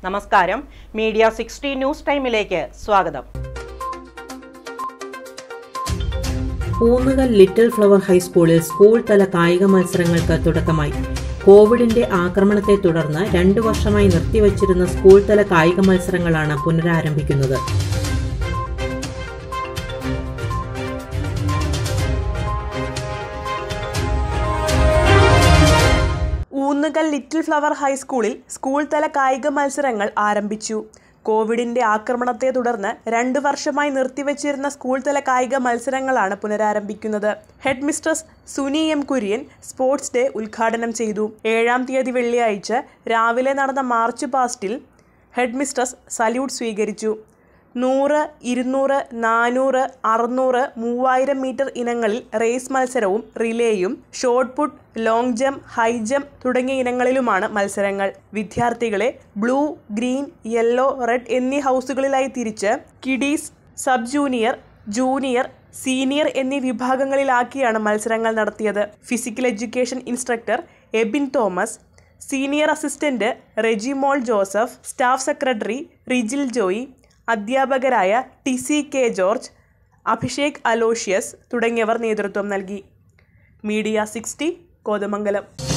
നമസ്കാരം media sixty news ടൈമിലേക്ക് സ്വാഗതം പൂന്നുകൽ ലിറ്റിൽ ഫ്ലവർ ഹൈസ്കൂളിൽ സ്കൂൾ തല കായിക മത്സരങ്ങൾക്ക് തുടക്കമായി കോവിഡിന്റെ ആക്രമണത്തെ തുടർന്ന് രണ്ടു വർഷമായി നിർത്തിവച്ചിരുന്ന സ്കൂൾ തല കായിക മത്സരങ്ങളാണ് പുനരാരംഭിക്കുന്നത് ഊന്നുകൽ ലിറ്റിൽ ഫ്ലവർ ഹൈസ്കൂളിൽ സ്കൂൾ തല കായിക മത്സരങ്ങൾ ആരംഭിച്ചു കോവിഡിന്റെ ആക്രമണത്തെ തുടർന്ന് രണ്ടു വർഷമായി നിർത്തിവച്ചിരുന്ന സ്കൂൾ തല കായിക മത്സരങ്ങളാണ് പുനരാരംഭിക്കുന്നത് head mistress Suni M Kurian sports day ഉദ്ഘാടനം ചെയ്തു ഏഴാം തീയതി വെള്ളിയാഴ്ച രാവിലെ നടന്ന മാർച്ച് പാസ്റ്റിൽ ഹെഡ് മിസ്ട്രസ് സല്യൂട്ട് സ്വീകരിച്ചു നൂറ് ഇരുന്നൂറ് നാനൂറ് അറുന്നൂറ് മൂവായിരം മീറ്റർ ഇനങ്ങളിൽ റേസ് മത്സരവും റിലേയും shot put long jump high jump തുടങ്ങിയ ഇനങ്ങളിലുമാണ് മത്സരങ്ങൾ വിദ്യാർത്ഥികളെ ബ്ലൂ ഗ്രീൻ യെല്ലോ റെഡ് എന്നീ ഹൗസുകളിലായി തിരിച്ച് kiddies sub junior junior senior എന്നീ വിഭാഗങ്ങളിലാക്കിയാണ് മത്സരങ്ങൾ നടത്തിയത് physical education instructor Ebin Thomas senior assistant Rejimol Joseph staff secretary Rijil Joy അധ്യാപകരായ ടിസി കെ ജോർജ് അഭിഷേക് അലോഷ്യസ് തുടങ്ങിയവർ നേതൃത്വം നൽകി മീഡിയ സിക്സ്റ്റി കോതമംഗലം